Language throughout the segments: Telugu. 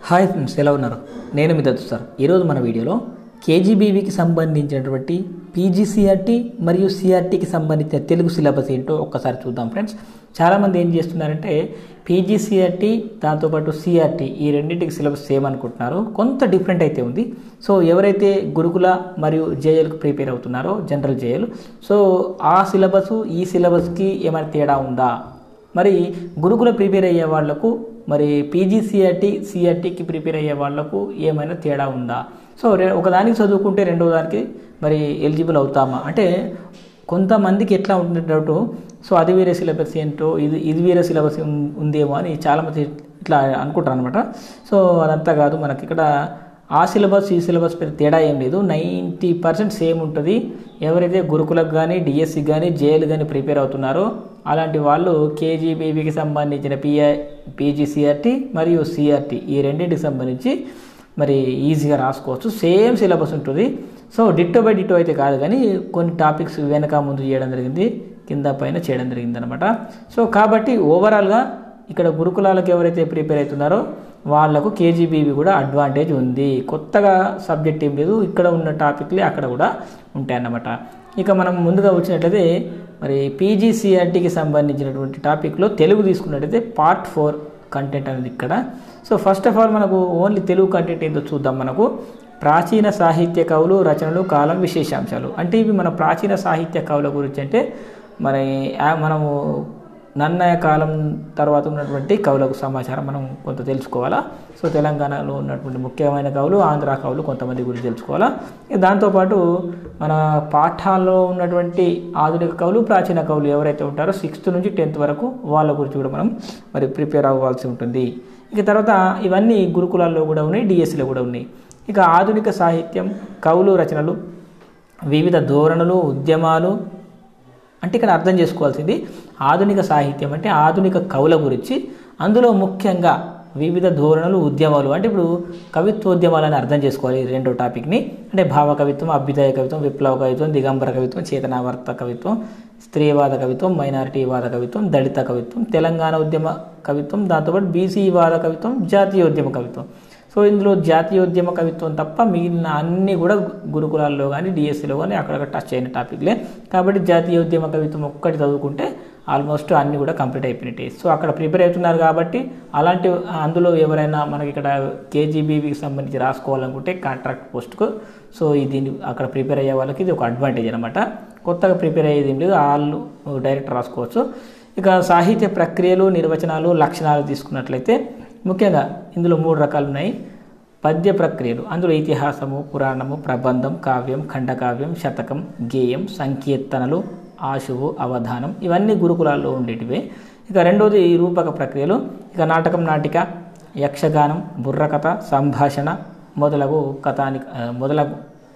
హాయ్ ఫ్రెండ్స్ ఎలా ఉన్నారు నేను మీ దత్తు సార్ ఈరోజు మన వీడియోలో కేజీబీవీకి సంబంధించినటువంటి పీజీసీఆర్టీ మరియు సిఆర్టీకి సంబంధించిన తెలుగు సిలబస్ ఏంటో ఒక్కసారి చూద్దాం ఫ్రెండ్స్ చాలామంది ఏం చేస్తున్నారంటే పీజీసీఆర్టీ దాంతోపాటు సిఆర్టీ ఈ రెండింటికి సిలబస్ సేమ్ అనుకుంటున్నారు కొంత డిఫరెంట్ అయితే ఉంది సో ఎవరైతే గురుకుల మరియు జేఎల్కి ప్రిపేర్ అవుతున్నారో జనరల్ జేఎల్ సో ఆ సిలబస్ ఈ సిలబస్కి ఏమైనా తేడా ఉందా మరి గురుకుల ప్రిపేర్ అయ్యే వాళ్లకు మరి పీజీసీఆర్టీ సిఆర్టీకి ప్రిపేర్ అయ్యే వాళ్లకు ఏమైనా తేడా ఉందా సో రె- ఒకదానికి చదువుకుంటే రెండో దానికి మరి ఎలిజిబుల్ అవుతామా అంటే కొంతమందికి ఎట్లా ఉంటుంది డౌట్ సో అది వేరే సిలబస్ ఏంటో ఇది ఇది వేరే సిలబస్ ఉం- ఉందేమో అని చాలామంది ఇట్లా అనుకుంటారు అనమాట సో అదంతా కాదు మనకి ఇక్కడ ఆ సిలబస్ ఈ సిలబస్ పెద్ద తేడా ఏం లేదు నైంటీ పర్సెంట్ సేమ్ ఉంటుంది ఎవరైతే గురుకులకు కానీ డిఎస్సి కానీ జేఎల్ కానీ ప్రిపేర్ అవుతున్నారో అలాంటి వాళ్ళు కేజీబీబీకి సంబంధించిన పిఐ పీజీసీఆర్టీ మరియు సిఆర్టీ ఈ రెండింటికి సంబంధించి మరి ఈజీగా రాసుకోవచ్చు సేమ్ సిలబస్ ఉంటుంది సో డిట్టో బై డిట్టో అయితే కాదు కానీ కొన్ని టాపిక్స్ వెనక ముందు చేయడం జరిగింది కింద పైన చేయడం జరిగింది అనమాట సో కాబట్టి ఓవరాల్గా ఇక్కడ గురుకులాలకు ఎవరైతే ప్రిపేర్ అవుతున్నారో వాళ్ళకు కేజీబీవి కూడా అడ్వాంటేజ్ ఉంది కొత్తగా సబ్జెక్ట్ ఏం లేదు ఇక్కడ ఉన్న టాపిక్లే అక్కడ కూడా ఉంటాయన్నమాట ఇక మనం ముందుగా వచ్చినట్లయితే మరి పీజీసీఆర్టీకి సంబంధించినటువంటి టాపిక్లో తెలుగు తీసుకున్నట్లయితే పార్ట్ ఫోర్ కంటెంట్ అనేది ఇక్కడ సో ఫస్ట్ ఆఫ్ ఆల్ మనకు ఓన్లీ తెలుగు కంటెంట్ ఏందో చూద్దాం మనకు ప్రాచీన సాహిత్య కవులు రచనలు కాలం విశేషాంశాలు అంటే ఇవి మన ప్రాచీన సాహిత్య కవుల గురించి అంటే మరి ఆ- మనము నన్నయ కాలం తర్వాత ఉన్నటువంటి కవులకు సమాచారం మనం కొంత తెలుసుకోవాలా సో తెలంగాణలో ఉన్నటువంటి ముఖ్యమైన కవులు ఆంధ్ర కవులు కొంతమంది గురించి తెలుసుకోవాలా ఇక దాంతోపాటు మన పాఠాల్లో ఉన్నటువంటి ఆధునిక కవులు ప్రాచీన కవులు ఎవరైతే ఉంటారో సిక్స్త్ నుంచి టెన్త్ వరకు వాళ్ళ గురించి కూడా మనం మరి ప్రిపేర్ అవ్వాల్సి ఉంటుంది ఇక తర్వాత ఇవన్నీ గురుకులాల్లో కూడా ఉన్నాయి డిఎస్సిలో కూడా ఉన్నాయి ఇక ఆధునిక సాహిత్యం కవులు రచనలు వివిధ ధోరణులు ఉద్యమాలు అంటే ఇక్కడ అర్థం చేసుకోవాల్సింది ఆధునిక సాహిత్యం అంటే ఆధునిక కవుల గురించి అందులో ముఖ్యంగా వివిధ ధోరణులు ఉద్యమాలు అంటే ఇప్పుడు కవిత్వోద్యమాలని అర్థం చేసుకోవాలి ఈ రెండో టాపిక్ని అంటే భావ కవిత్వం అభ్యుదయ కవిత్వం విప్లవ కవిత్వం దిగంబర కవిత్వం చేతనావర్త కవిత్వం స్త్రీవాద కవిత్వం మైనారిటీవాద కవిత్వం దళిత కవిత్వం తెలంగాణ ఉద్యమ కవిత్వం దాంతోపాటు బీసీ వాద కవిత్వం జాతీయోద్యమ కవిత్వం సో ఇందులో జాతీయోద్యమ కవిత్వం తప్ప మిగిలిన అన్నీ కూడా గు- గురుకులాల్లో కానీ డిఎస్సిలో కానీ అక్కడక్కడ టచ్ అయిన టాపిక్లే కాబట్టి జాతీయోద్యమ కవిత్వం ఒక్కటి చదువుకుంటే ఆల్మోస్ట్ అన్నీ కూడా కంప్లీట్ అయిపోయినట్టే సో అక్కడ ప్రిపేర్ అవుతున్నారు కాబట్టి అలాంటి అందులో ఎవరైనా మనకి ఇక్కడ కేజీబీవీకి సంబంధించి రాసుకోవాలనుకుంటే కాంట్రాక్ట్ పోస్ట్కు సో ఇది అక్కడ ప్రిపేర్ అయ్యే వాళ్ళకి ఇది ఒక అడ్వాంటేజ్ అనమాట కొత్తగా ప్రిపేర్ అయ్యేది ఏం లేదు వాళ్ళు డైరెక్ట్ రాసుకోవచ్చు ఇక సాహిత్య ప్రక్రియలు నిర్వచనాలు లక్షణాలు తీసుకున్నట్లయితే ముఖ్యంగా ఇందులో మూడు రకాలు ఉన్నాయి పద్య ప్రక్రియలు అందులో ఇతిహాసము పురాణము ప్రబంధం కావ్యం ఖండకావ్యం శతకం గేయం సంకీర్తనలు ఆశువు అవధానం ఇవన్నీ గురుకులాల్లో ఉండేటివే ఇక రెండోది ఈ రూపక ప్రక్రియలు ఇక నాటకం నాటిక యక్షగానం బుర్రకథ సంభాషణ మొదలగు కథానిక ఆ, మొదలగు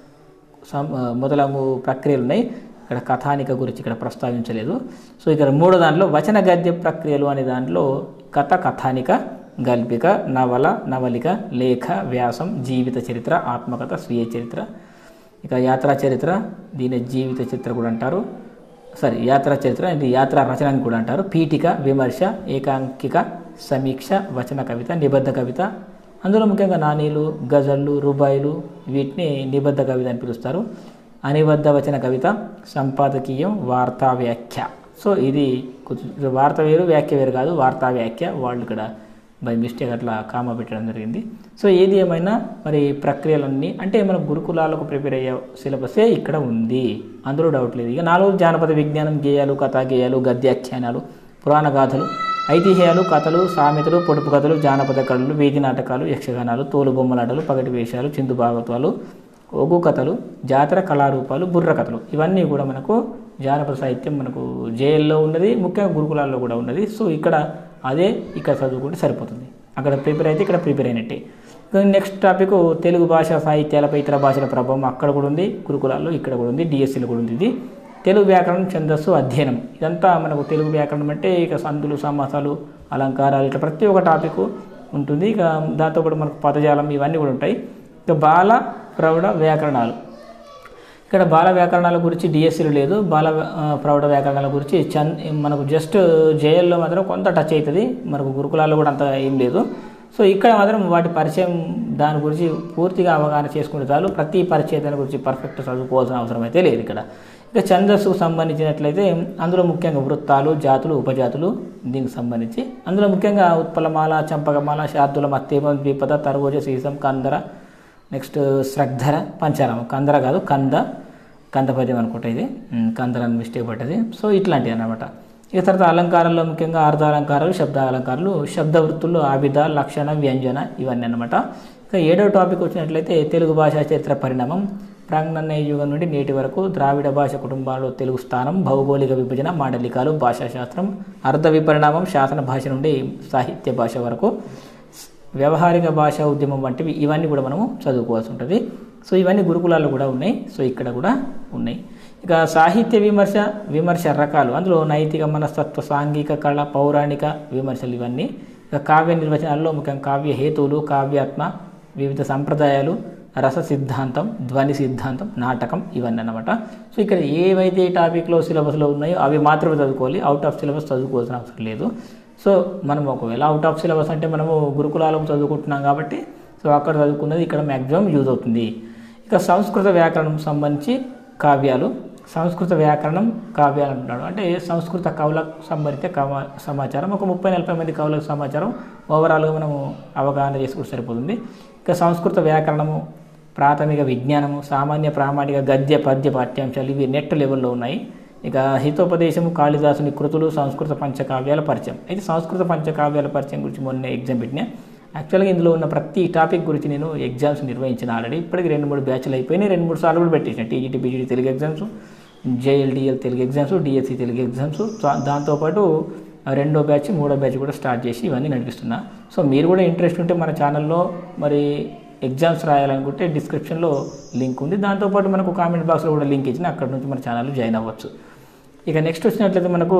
సం- ఆ, మొదలగు ప్రక్రియలు ఉన్నాయి ఇక్కడ కథానిక గురించి ఇక్కడ ప్రస్తావించలేదు సో ఇక్కడ మూడో దాంట్లో వచన గద్య ప్రక్రియలు అనే దాంట్లో కథ కథానిక గల్పిక నవల నవలిక లేఖ వ్యాసం జీవిత చరిత్ర ఆత్మకథ స్వీయ చరిత్ర ఇక యాత్రా చరిత్ర దీని జీవిత చరిత్ర కూడా అంటారు సారీ యాత్రా చరిత్ర ఇది యాత్రా రచన అని కూడా అంటారు పీఠిక విమర్శ ఏకాంకిక సమీక్ష వచన కవిత నిబద్ధ కవిత అందులో ముఖ్యంగా నాణీలు గజళ్ళు రూబాయిలు వీటిని నిబద్ధ కవిత అని పిలుస్తారు అనిబద్ధ వచన కవిత సంపాదకీయం వార్తా వ్యాఖ్య సో ఇది కొంచెం వార్త వేరు వ్యాఖ్య వేరు కాదు వార్తా వ్యాఖ్య వాళ్ళు ఇక్కడ బై మిస్టేక్ అట్లా కామా పెట్టడం జరిగింది సో ఏది ఏమైనా మరి ప్రక్రియలన్నీ అంటే మన గురుకులాలకు ప్రిపేర్ అయ్యే సిలబసే ఇక్కడ ఉంది అందులో డౌట్ లేదు ఇక నాలుగు జానపద విజ్ఞానం గేయాలు కథా గేయాలు గద్యాఖ్యానాలు పురాణ గాథలు ఐతిహ్యాలు కథలు సామెతలు పొడుపు కథలు జానపద కళలు వీధి నాటకాలు యక్షగానాలు తోలు బొమ్మలాటలు పగటి వేషాలు చిందు భాగవతాలు ఒగ్గు కథలు జాతర కళారూపాలు బుర్ర కథలు ఇవన్నీ కూడా మనకు జానపద సాహిత్యం మనకు జేఎల్లో ఉన్నది ముఖ్యంగా గురుకులాల్లో కూడా ఉన్నది సో ఇక్కడ అదే ఇక్కడ చదువుకుంటే సరిపోతుంది అక్కడ ప్రిపేర్ అయితే ఇక్కడ ప్రిపేర్ అయినట్టే నెక్స్ట్ టాపిక్ తెలుగు భాష సాహిత్యాలపై ఇతర భాషల ప్రభావం అక్కడ కూడా ఉంది గురుకులాల్లో ఇక్కడ కూడా ఉంది డిఎస్సీలో కూడా ఉంది ఇది తెలుగు వ్యాకరణం ఛందస్సు అధ్యయనం ఇదంతా మనకు తెలుగు వ్యాకరణం అంటే ఇక సందులు సమాసాలు అలంకారాలు ఇట్లా ప్రతి ఒక్క టాపిక్ ఉంటుంది ఇక దాంతోపాటు మనకు పదజాలం ఇవన్నీ కూడా ఉంటాయి ఇక బాల ప్రౌఢ వ్యాకరణాలు ఇక్కడ బాల వ్యాకరణాల గురించి డిఎస్సీలు లేదు బాల ఆ, ప్రౌఢ వ్యాకరణాల గురించి చంద్ మనకు జస్ట్ జేఎల్లో మాత్రం కొంత టచ్ అవుతుంది మనకు గురుకులాల్లో కూడా అంత ఏం లేదు సో ఇక్కడ మాత్రం వాటి పరిచయం దాని గురించి పూర్తిగా అవగాహన చేసుకుంటే చాలు ప్రతి పరిచయ దాని గురించి పర్ఫెక్ట్ చదువుకోవాల్సిన అవసరం అయితే లేదు ఇక్కడ ఇక ఛందస్సుకు సంబంధించినట్లయితే అందులో ముఖ్యంగా వృత్తాలు జాతులు ఉపజాతులు దీనికి సంబంధించి అందులో ముఖ్యంగా ఉత్పలమాల చంపకమాల శార్దుల మత్తేమం ద్విపద తర్వోజ సీసం కందర నెక్స్ట్ శ్రద్ధర పంచారామం కందర కాదు కంద కందపద్యం అనుకుంటా ఇది ఉమ్, కందర అని మిస్టేక్ పడ్డది సో ఇట్లాంటివి అన్నమాట ఇక తర్వాత అలంకారాల్లో ముఖ్యంగా అర్ధాలంకారాలు శబ్ద అలంకారాలు శబ్ద వృత్తుల్లో ఆవిధ లక్షణ వ్యంజన ఇవన్నీ అన్నమాట ఇక ఏడవ టాపిక్ వచ్చినట్లయితే తెలుగు భాషా చరిత్ర పరిణామం ప్రాంగణయ యుగం నుండి నేటి వరకు ద్రావిడ భాష కుటుంబాల్లో తెలుగు స్థానం భౌగోళిక విభజన మాండలికాలు భాషాశాస్త్రం అర్ధ విపరిణామం శాసన భాష నుండి సాహిత్య భాష వరకు వ్యవహారిక భాషా ఉద్యమం వంటివి ఇవన్నీ కూడా మనము చదువుకోవాల్సి ఉంటుంది సో ఇవన్నీ గురుకులాల్లో కూడా ఉన్నాయి సో ఇక్కడ కూడా ఉన్నాయి ఇక సాహిత్య విమర్శ విమర్శ రకాలు అందులో నైతిక మనస్తత్వ సాంఘిక కళ పౌరాణిక విమర్శలు ఇవన్నీ ఇక కావ్య నిర్వచనాల్లో ముఖ్యంగా కావ్య హేతువులు కావ్యాత్మ వివిధ సంప్రదాయాలు రస సిద్ధాంతం ధ్వని సిద్ధాంతం నాటకం ఇవన్నీ అన్నమాట సో ఇక్కడ ఏవైతే టాపిక్లో సిలబస్లో ఉన్నాయో అవి మాత్రమే చదువుకోవాలి అవుట్ ఆఫ్ సిలబస్ చదువుకోవాల్సిన అవసరం లేదు సో మనం ఒకవేళ అవుట్ ఆఫ్ సిలబస్ అంటే మనము గురుకులాలకు చదువుకుంటున్నాం కాబట్టి సో అక్కడ చదువుకున్నది ఇక్కడ మ్యాక్సిమం యూజ్ అవుతుంది ఇక సంస్కృత వ్యాకరణం సంబంధించి కావ్యాలు సంస్కృత వ్యాకరణం కావ్యాలు అంటున్నాడు అంటే సంస్కృత కవులకు సంబంధిత కవ సమాచారం ఒక ముప్పై నలభై మంది కవులకు సమాచారం ఓవరాల్గా మనము అవగాహన చేసుకుంటే సరిపోతుంది ఇక సంస్కృత వ్యాకరణము ప్రాథమిక విజ్ఞానము సామాన్య ప్రామాణిక గద్య పద్య పాఠ్యాంశాలు ఇవి నెట్ లెవెల్లో ఉన్నాయి ఇక హితోపదేశము కాళిదాసుని కృతులు సంస్కృత పంచకావ్యాల పరిచయం అయితే సంస్కృత పంచకావ్యాల పరిచయం గురించి మొన్న ఎగ్జామ్ పెట్టినా యాక్చువల్గా ఇందులో ఉన్న ప్రతి టాపిక్ గురించి నేను ఎగ్జామ్స్ నిర్వహించిన ఆల్రెడీ ఇప్పటికి రెండు మూడు బ్యాచ్లు అయిపోయినాయి రెండు మూడు సార్లు కూడా పెట్టేసిన TGT PGT Telugu exams JL DL Telugu exams DSC Telugu exams దా- దాంతోపాటు రెండో బ్యాచ్ మూడో బ్యాచ్ కూడా స్టార్ట్ చేసి ఇవన్నీ నడిపిస్తున్నా సో మీరు కూడా ఇంట్రెస్ట్ ఉంటే మన ఛానల్లో మరి ఎగ్జామ్స్ రాయాలనుకుంటే డిస్క్రిప్షన్లో లింక్ ఉంది దాంతోపాటు మనకు కామెంట్ బాక్స్లో కూడా లింక్ ఇచ్చిన అక్కడ నుంచి మన ఛానల్ జాయిన్ అవ్వచ్చు ఇక నెక్స్ట్ వచ్చినట్లయితే మనకు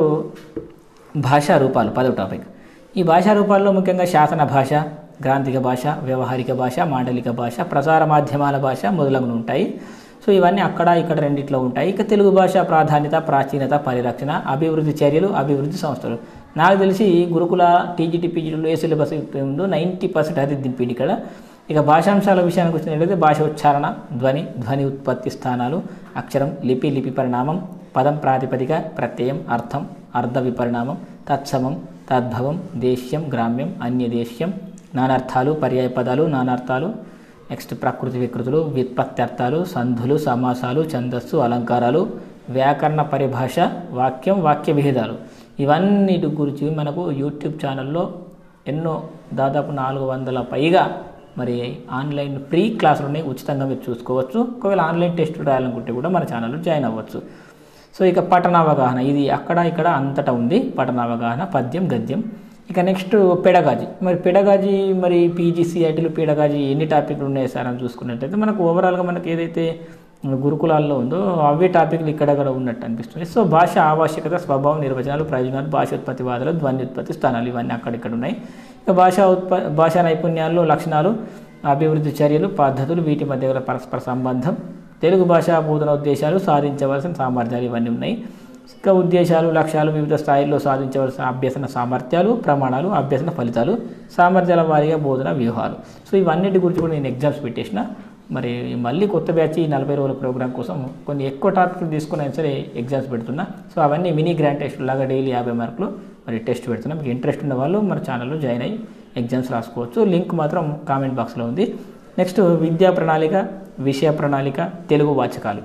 భాషా రూపాలు పదో టాపిక్ ఈ భాషా రూపాల్లో ముఖ్యంగా శాసన భాష గ్రాంధిక భాష వ్యవహారిక భాష మాండలిక భాష ప్రసార మాధ్యమాల భాష మొదలగున ఉంటాయి సో ఇవన్నీ అక్కడ ఇక్కడ రెండిట్లో ఉంటాయి ఇక తెలుగు భాష ప్రాధాన్యత ప్రాచీనత పరిరక్షణ అభివృద్ధి చర్యలు అభివృద్ధి సంస్థలు నాకు తెలిసి గురుకుల టీజీటీ పీజీలో ఏ సిలబస్ ఉందో నైంటీ పర్సెంట్ అది దింపిండి ఇక్కడ ఇక భాషాంశాల విషయానికి వచ్చినట్లయితే భాష ఉచ్చారణ ధ్వని ధ్వని ఉత్పత్తి స్థానాలు అక్షరం లిపి లిపి పరిణామం పదం ప్రాతిపదిక ప్రత్యయం అర్థం అర్ధ విపరిణామం తత్సమం తద్భవం దేశ్యం గ్రామ్యం అన్యదేశ్యం నానార్థాలు పర్యాయ పదాలు నానార్థాలు నెక్స్ట్ ప్రకృతి వికృతులు వ్యుత్పత్త్యర్థాలు సంధులు సమాసాలు ఛందస్సు అలంకారాలు వ్యాకరణ పరిభాష వాక్యం వాక్య విభేదాలు ఇవన్నిటి గురించి మనకు యూట్యూబ్ ఛానల్లో ఎన్నో దాదాపు నాలుగు వందల పైగా మరి ఆన్లైన్ ఫ్రీ క్లాసులు ఉన్నాయి ఉచితంగా మీరు చూసుకోవచ్చు ఒకవేళ ఆన్లైన్ టెస్ట్ రాయాలనుకుంటే కూడా మన ఛానల్లో జాయిన్ అవ్వచ్చు సో ఇక పఠనావగాహన ఇది అక్కడ ఇక్కడ అంతటా ఉంది పఠనావగాహన పద్యం గద్యం ఇక నెక్స్ట్ పెడగాజీ మరి పెడగాజీ మరి పీజీసీఐటీలు పెడగాజీ ఎన్ని టాపిక్లు ఉన్నాయి సార్ అని చూసుకున్నట్టయితే మనకు ఓవరాల్గా మనకి ఏదైతే గురుకులాల్లో ఉందో అవే టాపిక్లు ఇక్కడ కూడా ఉన్నట్టు అనిపిస్తుంది సో భాష ఆవశ్యకత స్వభావం నిర్వచనాలు ప్రయోజనాలు భాష ఉత్పత్తి వాదాలు ధ్వని ఉత్పత్తి స్థానాలు ఇవన్నీ అక్కడిక్కడ ఉన్నాయి ఇక భాషా ఉత్ప భాషా నైపుణ్యాల్లో లక్షణాలు అభివృద్ధి చర్యలు పద్ధతులు వీటి మధ్య గల పరస్పర సంబంధం తెలుగు భాషా బోధన ఉద్దేశాలు సాధించవలసిన సామర్థ్యాలు ఇవన్నీ ఉన్నాయి ఇక ఉద్దేశాలు లక్ష్యాలు వివిధ స్థాయిల్లో సాధించవలసిన అభ్యసన సామర్థ్యాలు ప్రమాణాలు అభ్యసన ఫలితాలు సామర్థ్యాల వారీగా బోధన వ్యూహాలు సో ఇవన్నిటి గురించి కూడా నేను ఎగ్జామ్స్ పెట్టేసిన మరి మళ్ళీ కొత్త బ్యాచ్ ఈ నలభై రోజుల ప్రోగ్రామ్ కోసం కొన్ని ఎక్కువ టాపిక్లు తీసుకుని అయినా సరే ఎగ్జామ్స్ పెడుతున్నా సో అవన్నీ మినీ గ్రాండ్ టెస్ట్ లాగా డైలీ యాభై మార్కులు మరి టెస్ట్ పెడుతున్నా మీకు ఇంట్రెస్ట్ ఉన్న వాళ్ళు మన ఛానల్లో జాయిన్ అయ్యి ఎగ్జామ్స్ రాసుకోవచ్చు లింక్ మాత్రం కామెంట్ బాక్స్లో ఉంది నెక్స్ట్ విద్యా ప్రణాళిక విషయ ప్రణాళిక తెలుగు వాచకాలు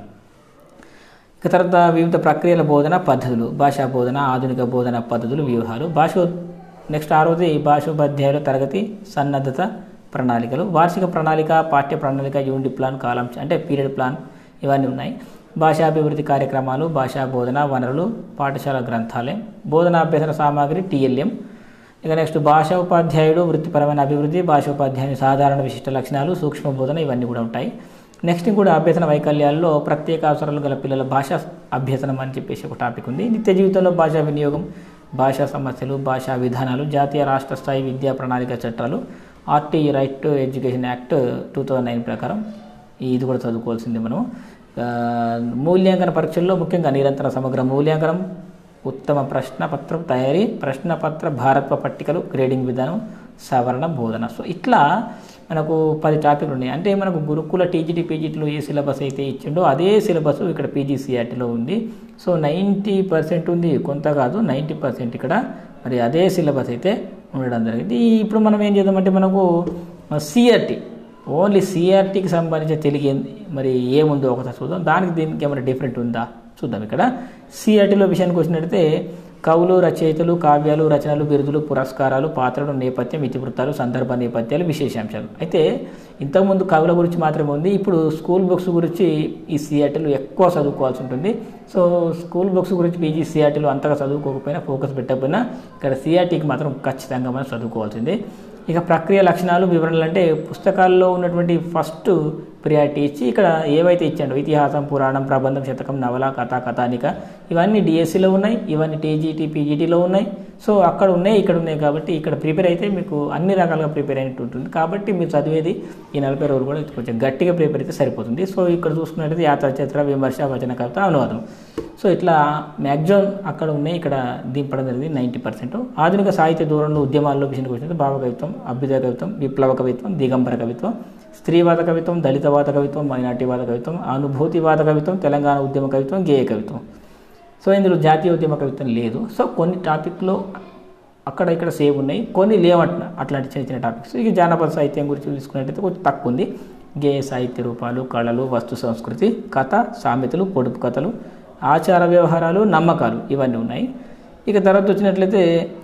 ఇక తర్వాత వివిధ ప్రక్రియల బోధన పద్ధతులు భాషా బోధన ఆధునిక బోధన పద్ధతులు వ్యూహాలు భాష నెక్స్ట్ ఆరోజు భాషోపాధ్యాయుల తరగతి సన్నద్ధత ప్రణాళికలు వార్షిక ప్రణాళిక పాఠ్య ప్రణాళిక యూనిట్ ప్లాన్ కాలమ్స్ అంటే పీరియడ్ ప్లాన్ ఇవన్నీ ఉన్నాయి భాషాభివృద్ధి కార్యక్రమాలు భాషా బోధన వనరులు పాఠశాల గ్రంథాలయం బోధనాభ్యసన సామాగ్రి టీఎల్ఎం ఇక నెక్స్ట్ భాషా ఉపాధ్యాయుడు వృత్తిపరమైన అభివృద్ధి భాషా ఉపాధ్యాయుని సాధారణ విశిష్ట లక్షణాలు సూక్ష్మ బోధన ఇవన్నీ కూడా ఉంటాయి నెక్స్ట్ కూడా అభ్యసన వైకల్యాల్లో ప్రత్యేక అవసరాలు గల పిల్లల భాషా అభ్యసనం అని చెప్పేసి ఒక టాపిక్ ఉంది నిత్య జీవితంలో భాషా వినియోగం భాషా సమస్యలు భాషా విధానాలు జాతీయ రాష్ట్ర స్థాయి విద్యా ప్రణాళిక చట్టాలు RT right to education act two thousand nine ప్రకారం ఇది కూడా చదువుకోవాల్సింది మనం ఆ, మూల్యాంకన పరీక్షల్లో ముఖ్యంగా నిరంతర సమగ్ర మూల్యాంకనం ఉత్తమ ప్రశ్న పత్రం తయారీ ప్రశ్నపత్ర భారత్వ పట్టికలు గ్రేడింగ్ విధానం సవరణ బోధన సో ఇట్లా మనకు పది టాపిక్లు ఉన్నాయి అంటే మనకు గురుకుల టీజీటీ పీజీటీలో ఏ సిలబస్ అయితే ఇచ్చిండో అదే సిలబస్ ఇక్కడ పీజీసీఆర్టీలో ఉంది సో నైంటీ పర్సెంట్ ఉంది కొంత కాదు నైంటీ పర్సెంట్ ఇక్కడ మరి అదే సిలబస్ అయితే ఉండడం జరిగింది ఇప్పుడు మనం ఏం చేద్దామంటే మనకు సిఆర్టీ ఓన్లీ సిఆర్టీకి సంబంధించిన తెలుగు ఏంది మరి ఏముందో ఒకసారి చూద్దాం దానికి దీనికి ఏమైనా డిఫరెంట్ ఉందా చూద్దాం ఇక్కడ సిఆర్టీలో విషయానికి వచ్చినట్టయితే కవులు రచయితలు కావ్యాలు రచనలు బిరుదులు పురస్కారాలు పాత్రలు నేపథ్యం ఇతివృత్తాలు సందర్భ నేపథ్యాలు విశేషాంశాలు అయితే ఇంతకుముందు కవుల గురించి మాత్రమే ఉంది ఇప్పుడు స్కూల్ బుక్స్ గురించి ఈ సిఆర్టీలు ఎక్కువ చదువుకోవాల్సి ఉంటుంది సో స్కూల్ బుక్స్ గురించి పీజీ సిఆర్టీలు అంతగా చదువుకోకపోయినా ఫోకస్ పెట్టకపోయినా ఇక్కడ సిఆర్టీకి మాత్రం ఖచ్చితంగా మనం చదువుకోవాల్సిందే ఇక ప్రక్రియ లక్షణాలు వివరణలు అంటే పుస్తకాల్లో ఉన్నటువంటి ఫస్ట్ ప్రియారిటీ ఇచ్చి ఇక్కడ ఏవైతే ఇచ్చాడో ఇతిహాసం పురాణం ప్రబంధం శతకం నవల కథ కథానిక ఇవన్నీ డిఎస్సిలో ఉన్నాయి ఇవన్నీ టీజీటీ పీజీటీలో ఉన్నాయి సో అక్కడ ఉన్నాయి ఇక్కడ ఉన్నాయి కాబట్టి ఇక్కడ ప్రిపేర్ అయితే మీకు అన్ని రకాలుగా ప్రిపేర్ అయినట్టు ఉంటుంది కాబట్టి మీరు చదివేది ఈ నలభై రోజులు కూడా కొంచెం గట్టిగా ప్రిపేర్ అయితే సరిపోతుంది సో ఇక్కడ చూసుకున్నట్టయితే యాత్ర చిత్ర విమర్శ వచన కవిత అనువాదం సో ఇట్లా మ్యాక్సిమం అక్కడ ఉన్నాయి ఇక్కడ దింపడం జరిగింది నైంటీ పర్సెంట్ ఆధునిక సాహిత్య దూరంలో ఉద్యమాల్లో విషయానికి వచ్చినట్టు భావ కవిత్వం అభ్యుదయ కవిత్వం విప్లవ కవిత్వం దిగంబర కవిత్వం స్త్రీవాద కవిత్వం దళితవాద కవిత్వం మైనార్టీవాద కవిత్వం అనుభూతివాద కవిత్వం తెలంగాణ ఉద్యమ కవిత్వం గేయ కవిత్వం సో ఇందులో జాతీయ ఉద్యమ కవిత్వం లేదు సో కొన్ని టాపిక్లో అక్కడ ఇక్కడ సేవ్ ఉన్నాయి కొన్ని లేవంట అట్లాంటి చిన్న చిన్న టాపిక్స్ ఇక జానపద సాహిత్యం గురించి తీసుకున్నట్టయితే కొంచెం తక్కువ ఉంది గేయ సాహిత్య రూపాలు కళలు వస్తు సంస్కృతి కథ సామెతలు పొడుపు కథలు ఆచార వ్యవహారాలు నమ్మకాలు ఇవన్నీ ఉన్నాయి ఇక తర్వాత వచ్చినట్లయితే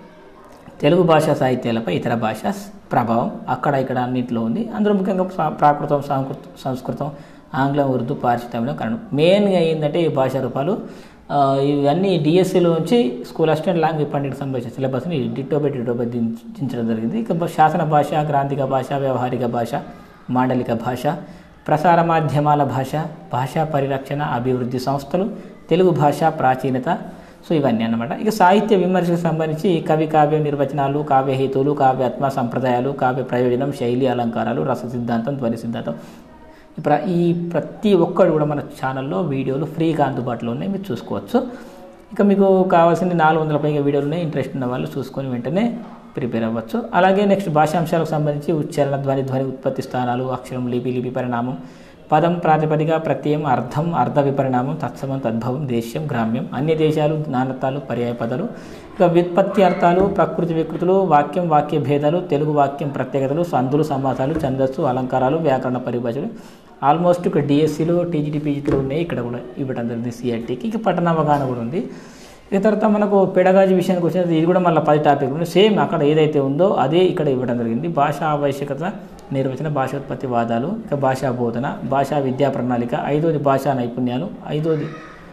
తెలుగు భాషా సాహిత్యాలపై ఇతర భాష ప్రభావం అక్కడ ఇక్కడ అన్నింటిలో ఉంది అందులో ముఖ్యంగా సా- ప్రాకృతం సాంస్కృత సంస్కృతం ఆంగ్లం ఉర్దూ పార్సీ తమిళం కన్నడం మెయిన్గా ఏంటంటే ఈ భాషా రూపాలు ఆ, ఇవన్నీ డిఎస్సిలో నుంచి స్కూల్ అసిస్టెంట్ లాంగ్వేజ్ పండిట్కి సంబంధించిన సిలబస్ని డిటో బై డిటో బై దించ- దించడం జరిగింది ఇక బ- శాసన భాష గ్రాంధిక భాష వ్యవహారిక భాష మాండలిక భాష ప్రసార మాధ్యమాల భాష భాషా పరిరక్షణ అభివృద్ధి సంస్థలు తెలుగు భాష ప్రాచీనత సో ఇవన్నీ అన్నమాట ఇక సాహిత్య విమర్శకు సంబంధించి కవి కావ్య నిర్వచనాలు కావ్యహేతువులు కావ్యాత్మ సంప్రదాయాలు కావ్య ప్రయోజనం శైలి అలంకారాలు రస సిద్ధాంతం ధ్వని సిద్ధాంతం ఈ ప్ర ఈ ప్రతి ఒక్కరు కూడా మన ఛానల్లో వీడియోలు ఫ్రీగా అందుబాటులో ఉన్నాయి మీరు చూసుకోవచ్చు ఇక మీకు కావాల్సిన నాలుగు వందల పైగా వీడియోలు ఉన్నాయి ఇంట్రెస్ట్ ఉన్న వాళ్ళు చూసుకొని వెంటనే ప్రిపేర్ అవ్వచ్చు అలాగే నెక్స్ట్ భాషాంశాలకు సంబంధించి ఉచ్చారణ ధ్వని ధ్వని ఉత్పత్తి స్థానాలు అక్షరం లిపి లిపి పరిణామం పదం ప్రాతిపదిక ప్రత్యయం అర్థం అర్థ విపరిణామం తత్సమం తద్భవం దేశ్యం గ్రామ్యం అన్య దేశాలు నానతాలు పర్యాయ పదాలు ఇక వ్యుత్పత్తి అర్థాలు ప్రకృతి వికృతులు వాక్యం వాక్య భేదాలు తెలుగు వాక్యం ప్రత్యేకతలు సందులు సమాసాలు ఛందస్సు అలంకారాలు వ్యాకరణ పరిభాషలు ఆల్మోస్ట్ ఇక్కడ డిఎస్సిలో టీజీటీ పీజీటీలో ఉన్నాయి ఇక్కడ కూడా ఇవ్వడం జరిగింది సిఆర్టీకి ఇక పట్టణ అవగాహన కూడా ఉంది ఇక తర్వాత మనకు పెడగాజీ విషయానికి వచ్చినది ఇది కూడా మళ్ళీ పది టాపిక్లు ఉన్నాయి సేమ్ అక్కడ ఏదైతే ఉందో అదే ఇక్కడ ఇవ్వడం జరిగింది భాషా ఆవశ్యకత నిర్వచన భాషోత్పత్తి వాదాలు ఇక భాషా బోధన భాషా విద్యా ప్రణాళిక ఐదోది భాషా నైపుణ్యాలు ఐదోది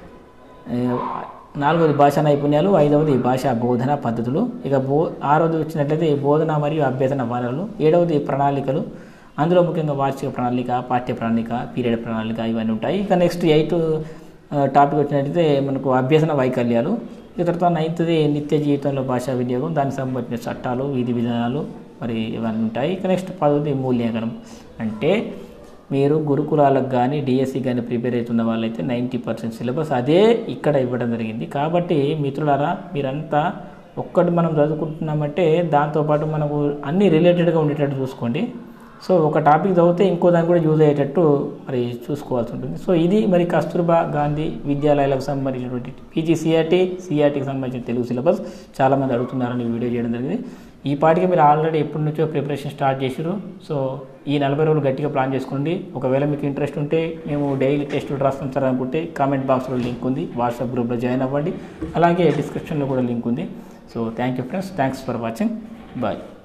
ఏ, నాలుగవది భాషా నైపుణ్యాలు ఐదవది భాషా బోధన పద్ధతులు ఇక బో ఆరవది వచ్చినట్లయితే బోధన మరియు అభ్యసన వనరులు ఏడవది ప్రణాళికలు అందులో ముఖ్యంగా వార్షిక ప్రణాళిక పాఠ్య ప్రణాళిక పీరియడ్ ప్రణాళిక ఇవన్నీ ఉంటాయి ఇక నెక్స్ట్ ఎయిట్ టాపిక్ వచ్చినట్లయితే మనకు అభ్యసన వైకల్యాలు ఇక తర్వాత నైన్త్ది నిత్య జీవితంలో భాషా వినియోగం దానికి సంబంధించిన చట్టాలు విధి విధానాలు మరి ఇవన్నీ ఉంటాయి ఇక నెక్స్ట్ పదవది మూల్యాంకనం అంటే మీరు గురుకులాలకు కానీ డిఎస్సి కానీ ప్రిపేర్ అవుతున్న వాళ్ళైతే నైంటీ పర్సెంట్ సిలబస్ అదే ఇక్కడ ఇవ్వడం జరిగింది కాబట్టి మిత్రులారా మీరంతా ఒక్కటి మనం చదువుకుంటున్నామంటే దాంతోపాటు మనకు అన్ని రిలేటెడ్గా ఉండేటట్టు చూసుకోండి సో ఒక టాపిక్ చదివితే ఇంకో దానికి కూడా యూజ్ అయ్యేటట్టు మరి చూసుకోవాల్సి ఉంటుంది సో ఇది మరి కస్తూర్బా గాంధీ విద్యాలయాలకు సంబంధించినటువంటి పీజీ సిఆర్టీ సిఆర్టీకి సంబంధించిన తెలుగు సిలబస్ చాలామంది అడుగుతున్నారని వీడియో చేయడం జరిగింది ఈ పాటికి మీరు ఆల్రెడీ ఎప్పటి నుంచో ప్రిపరేషన్ స్టార్ట్ చేసారు సో ఈ నలభై రోజులు గట్టిగా ప్లాన్ చేసుకోండి ఒకవేళ మీకు ఇంట్రెస్ట్ ఉంటే మేము డైలీ టెస్టులు రాస్తాం సార్ అనుకుంటే కామెంట్ బాక్స్లో లింక్ ఉంది వాట్సాప్ గ్రూప్లో జాయిన్ అవ్వండి అలాగే డిస్క్రిప్షన్లో కూడా లింక్ ఉంది so thank you friends thanks for watching bye